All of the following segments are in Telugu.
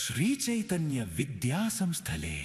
శ్రీచైతన్య విద్యా సంస్థలే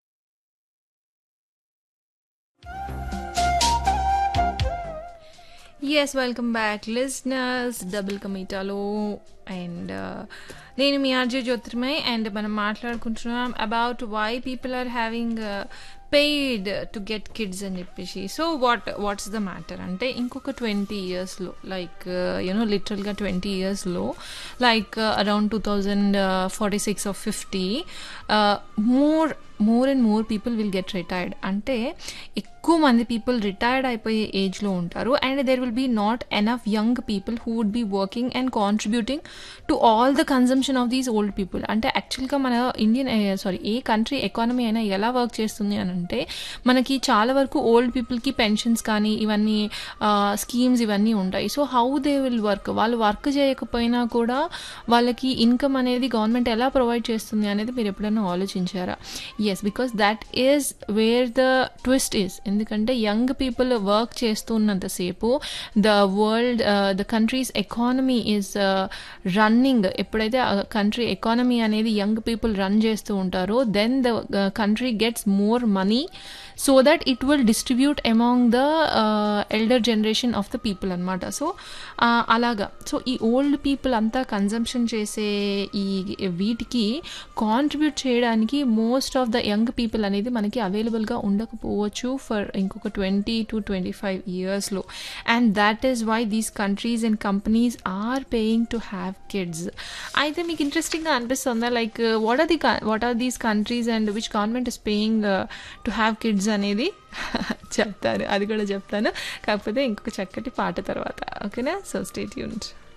yes welcome back listeners double కమిటాలో అండ్ నేను మీ ఆర్జే జ్యోతిర్మయ్ అండ్ మనం మాట్లాడుకుంటున్నాం about why people are having paid to get kids అని చెప్పేసి so what what's the matter అంటే ఇంకొక ట్వంటీ ఇయర్స్లో లైక్ యూనో లిటరల్గా ట్వంటీ ఇయర్స్లో like around two thousand forty six of fifty more more and more people will get retired అంటే ఎక్కువ మంది పీపుల్ రిటైర్డ్ అయిపోయే ఏజ్లో ఉంటారు and there will be not enough young people who would be working and contributing to all the consumption of these old people అంటే యాక్చువల్గా మన Indian sorry a country economy అయినా ఎలా వర్క్ చేస్తుంది అని అంటే మనకి చాలా వరకు ఓల్డ్ పీపుల్కి పెన్షన్స్ కానీ ఇవన్నీ స్కీమ్స్ ఇవన్నీ ఉంటాయి so how they will work వాళ్ళు వర్క్ చేయకపోయినా కూడా వాళ్ళకి ఇన్కమ్ అనేది గవర్నమెంట్ ఎలా ప్రొవైడ్ చేస్తుంది అనేది మీరు ఎప్పుడైనా ఆలోచించారా yes because that is where the twist is ఎందుకంటే యంగ్ పీపుల్ వర్క్ చేస్తున్నంతసేపు the world the countries economy is running ఎప్పుడైతే కంట్రీ ఎకానమీ అనేది యంగ్ పీపుల్ రన్ చేస్తూ ఉంటారో then the country gets more money so that it will distribute among the elder generation of the people అనమాట సో అలాగా సో ఈ ఓల్డ్ పీపుల్ అంతా కన్జంప్షన్ చేసే ఈ వీటికి కాంట్రిబ్యూట్ చేయడానికి most of the young people అనేది మనకి అవైలబుల్గా ఉండకపోవచ్చు ఫర్ ఇంకొక ట్వంటీ టు ట్వంటీ ఫైవ్ ఇయర్స్లో and that is why these countries and companies are paying to have kids అయితే మీకు ఇంట్రెస్టింగ్గా అనిపిస్తుందా like what are the what are these countries and which government is paying to have kids అనేది చెప్తాను అది కూడా చెప్తాను కాకపోతే ఇంకొక చక్కటి పాట తర్వాత ఓకేనా సో స్టేట్ యూనిట్